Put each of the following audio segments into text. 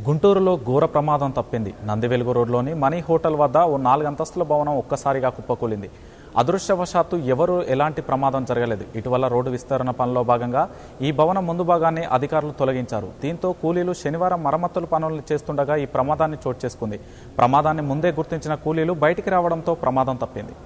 గుంటూరులో ఘోర ప్రమాదం తప్పింది నందివెలుగు రోడ్లోని మనీ హోటల్ వద్ద ఓ నాలుగు అంతస్తుల భవనం ఒక్కసారిగా కుప్పకూలింది అదృష్టవశాత్తు ఎవరూ ఎలాంటి ప్రమాదం జరగలేదు ఇటీవల రోడ్డు విస్తరణ పనిలో భాగంగా ఈ భవనం ముందు భాగాన్ని అధికారులు తొలగించారు దీంతో కూలీలు శనివారం మరమ్మతుల పనులు చేస్తుండగా ఈ ప్రమాదాన్ని చోటు చేసుకుంది ప్రమాదాన్ని ముందే గుర్తించిన కూలీలు బయటికి రావడంతో ప్రమాదం తప్పింది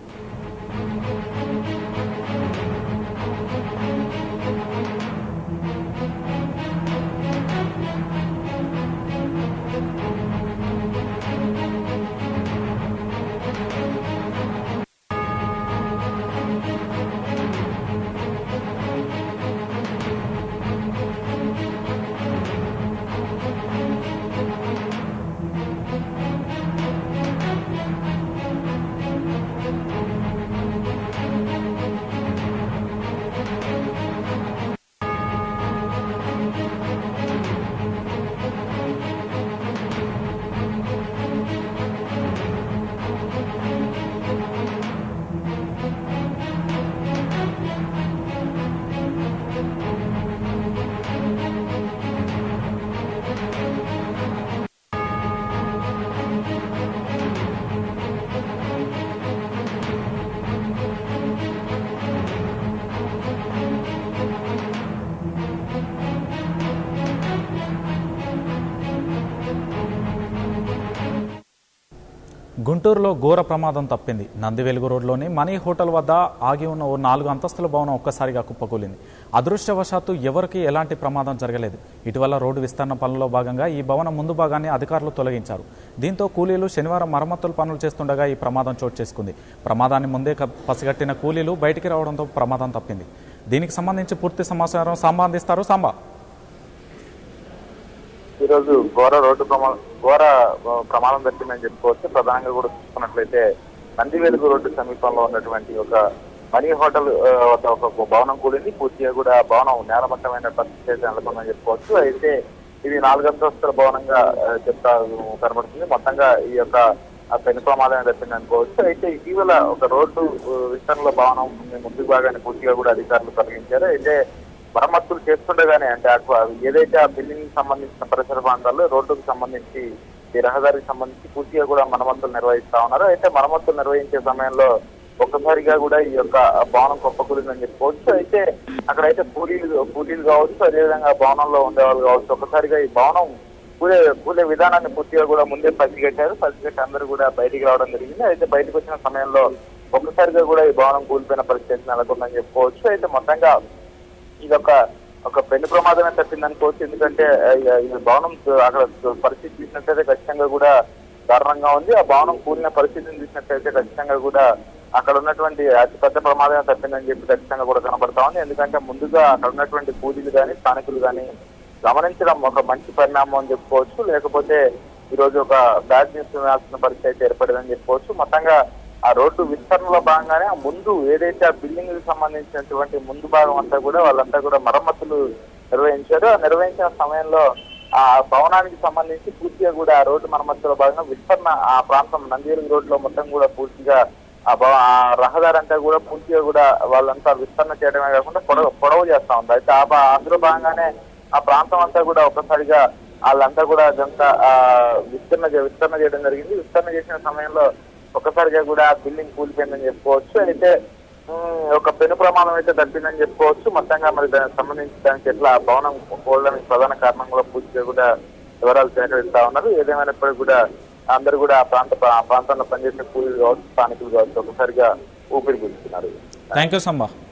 గుంటూరులో ఘోర ప్రమాదం తప్పింది నందివెలుగు రోడ్లోని మనీ హోటల్ వద్ద ఆగి ఉన్న ఓ నాలుగు అంతస్తుల భవనం ఒక్కసారిగా కుప్పకూలింది అదృష్టవశాత్తు ఎవరికీ ఎలాంటి ప్రమాదం జరగలేదు ఇటీవల రోడ్డు విస్తరణ పనుల్లో భాగంగా ఈ భవనం ముందు భాగాన్ని అధికారులు తొలగించారు దీంతో కూలీలు శనివారం మరమ్మతుల పనులు చేస్తుండగా ఈ ప్రమాదం చోటు చేసుకుంది ప్రమాదాన్ని ముందే క- పసిగట్టిన కూలీలు బయటికి రావడంతో ప్రమాదం తప్పింది దీనికి సంబంధించి పూర్తి సమాచారం సాంబా అందిస్తారు సాంబా ఈరోజు ఘోర రోడ్డు ప్రమాదం ఘోర ఆ, ప్రమాదం తప్పిందని చెప్పుకోవచ్చు ప్రధానంగా కూడా చూసుకున్నట్లయితే నందివెలుగు రోడ్డు సమీపంలో ఉన్నటువంటి ఒక మనీ హోటల్ ఆ, వద్ద ఒక భవనం కూడింది పూర్తిగా కూడా ఆ భవనం నేలమట్టమైన పరిస్థితి అయితే నెలకొందని చెప్పుకోవచ్చు అయితే ఇది నాలుగు అంతస్తుల భవనంగా ఆ, చెప్తా కనబడుతుంది మొత్తంగా ఈ యొక్క ఆ పెను ప్రమాదం తప్పింది అనుకోవచ్చు అయితే ఇటీవల ఒక రోడ్డు ఆ, విస్తరణలో భవనం ముందు భాగాన్ని పూర్తిగా కూడా అధికారులు తొలగించారు అయితే మరమ్మతులు చేస్తుండగానే అంటే అటు ఏదైతే ఆ బిల్డింగ్ సంబంధించిన పరిసర ప్రాంతాల్లో రోడ్డుకు సంబంధించి ఈ రహదారికి సంబంధించి పూర్తిగా కూడా మరమ్మతులు నిర్వహిస్తా ఉన్నారు అయితే మరమ్మతులు నిర్వహించే సమయంలో ఒక్కసారిగా కూడా ఈ యొక్క భవనం కుప్పకూలిందని చెప్పుకోవచ్చు అయితే అక్కడైతే కూలీలు కూలీలు కావచ్చు అదేవిధంగా భవనంలో ఉండేవాళ్ళు కావచ్చు ఒక్కసారిగా ఈ భవనం కూలే కూలే విధానాన్ని పూర్తిగా కూడా ముందే పసిగట్టారు పసిగట్టి అందరూ కూడా బయటికి రావడం జరిగింది అయితే బయటకు వచ్చిన సమయంలో ఒక్కసారిగా కూడా ఈ భవనం కూలిపోయిన పరిస్థితి నెలకొందని చెప్పుకోవచ్చు అయితే మొత్తంగా ఇది ఒక ఒక పెను ప్రమాదమే తప్పింది అనుకోవచ్చు ఎందుకంటే ఆ, ఈ భవనం అక్కడ పరిస్థితి చూసినట్లయితే ఖచ్చితంగా కూడా దారుణంగా ఉంది ఆ భవనం కూలిన పరిస్థితిని చూసినట్లయితే ఖచ్చితంగా కూడా అక్కడ ఉన్నటువంటి అతి పెద్ద ప్రమాదమే తప్పిందని చెప్పి ఖచ్చితంగా కూడా కనపడతా ఉంది ఎందుకంటే ముందుగా అక్కడ ఉన్నటువంటి కూలీలు కానీ స్థానికులు కానీ గమనించడం ఒక మంచి పరిణామం అని చెప్పుకోవచ్చు లేకపోతే ఈ రోజు ఒక బ్యాడ్ న్యూస్ వినాల్సిన పరిస్థితి అయితే ఏర్పడిందని చెప్పుకోవచ్చు మొత్తంగా ఆ రోడ్డు విస్తరణలో భాగంగానే ఆ ముందు ఏదైతే ఆ బిల్డింగ్ కి సంబంధించినటువంటి ముందు భాగం అంతా కూడా వాళ్ళంతా కూడా మరమ్మతులు నిర్వహించారు ఆ నిర్వహించిన సమయంలో ఆ భవనానికి సంబంధించి పూర్తిగా కూడా ఆ రోడ్డు మరమ్మతుల భాగంగా విస్తరణ ఆ ప్రాంతం నందివేలు రోడ్లో మొత్తం కూడా పూర్తిగా ఆ భవ- ఆ రహదారి అంతా కూడా పూర్తిగా కూడా వాళ్ళంతా విస్తరణ చేయడమే కాకుండా పొడవు పొడవు చేస్తా ఉంది అయితే ఆ భా- అందులో భాగంగానే ఆ ప్రాంతం అంతా కూడా ఒక్కసారిగా వాళ్ళంతా కూడా అదంతా ఆ, విస్తరణ చే- విస్తరణ చేయడం జరిగింది విస్తరణ చేసిన సమయంలో ఒక్కసారిగా కూడా బిల్డింగ్ కూలిపోయిందని చెప్పుకోవచ్చు అయితే ఉమ్, ఒక పెను ప్రమాదం అయితే తప్పిందని చెప్పుకోవచ్చు మొత్తంగా మరి దానికి సంబంధించి దానికి ఎట్లా ఆ భవనం కూలడానికి ప్రధాన కారణం కూడా పూర్తిగా కూడా వివరాలు సేకరిస్తా ఉన్నారు ఏదేమైనప్పటికీ కూడా అందరూ కూడా ఆ ప్రాంత ఆ ప్రాంతంలో పనిచేసే కూలీలు కావచ్చు స్థానికులు కావచ్చు ఒకసారిగా ఊపిరి పీల్చుతున్నారు థ్యాంక్ యూ సంబా